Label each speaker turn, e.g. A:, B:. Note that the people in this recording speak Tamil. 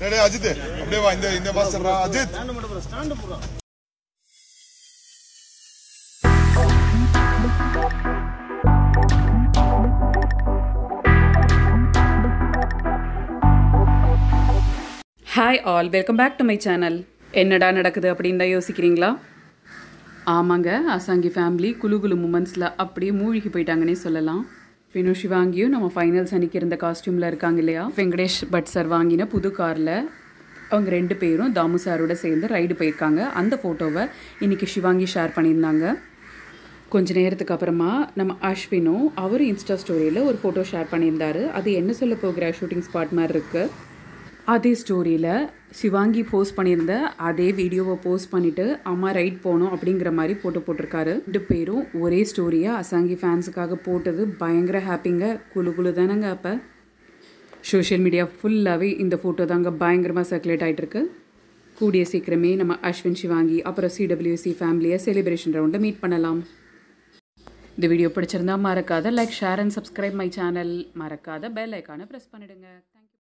A: டேய் டேய், அஜித் அப்படியே வா இந்த இந்த மாஸ்டர் அஜித்
B: ஸ்டாண்டு மட்டும் போடுறோம் ஸ்டாண்டு போடுறோம்
C: hi all welcome back to my channel என்னடா நடக்குது அப்படின்னு தான் யோசிக்கிறீங்களா ஆமாங்க அசாங்கி ஃபேமிலி குலு குலு மூமெண்ட்ஸில் அப்படியே மூழ்கி போயிட்டாங்கன்னே சொல்லலாம் வினு சிவாங்கியும் நம்ம ஃபைனல்ஸ் அன்னைக்கு இருந்த காஸ்டியூமில் இருக்காங்க இல்லையா வெங்கடேஷ் பட் சார் வாங்கின புது காரில் அவங்க ரெண்டு பேரும் தாமு சாரோட சேர்ந்து ரைடு போயிருக்காங்க அந்த ஃபோட்டோவை இன்னைக்கு சிவாங்கி ஷேர் பண்ணியிருந்தாங்க கொஞ்ச நேரத்துக்கு அப்புறமா நம்ம அஸ்வினும் அவரும் இன்ஸ்டா ஸ்டோரியில் ஒரு ஃபோட்டோ ஷேர் பண்ணியிருந்தாரு அது என்ன சொல்ல போகிற ஷூட்டிங் ஸ்பாட் மாதிரி இருக்குது அதே ஸ்டோரியில் சிவாங்கி போஸ்ட் பண்ணியிருந்த அதே வீடியோவை போஸ்ட் பண்ணிவிட்டு அம்மா ரைட் போகணும் அப்படிங்கிற மாதிரி போட்டு போட்டிருக்காரு ரெண்டு பேரும் ஒரே ஸ்டோரியை அசாங்கி ஃபேன்ஸுக்காக போட்டது பயங்கர ஹாப்பிங்க குழு குழு தானேங்க அப்போ சோஷியல் மீடியா ஃபுல்லாகவே இந்த ஃபோட்டோ தாங்க பயங்கரமாக சர்க்குலேட் ஆகிட்டு இருக்கு கூடிய சீக்கிரமே நம்ம அஸ்வின் சிவாங்கி அப்புறம் சிடபிள்யூசி ஃபேமிலியை செலிப்ரேஷன் ரவுண்டில் மீட் பண்ணலாம் இந்த வீடியோ பிடிச்சிருந்தா மறக்காத like share and subscribe my channel மறக்காத பெல் ஐக்கானை ப்ரெஸ் பண்ணிடுங்க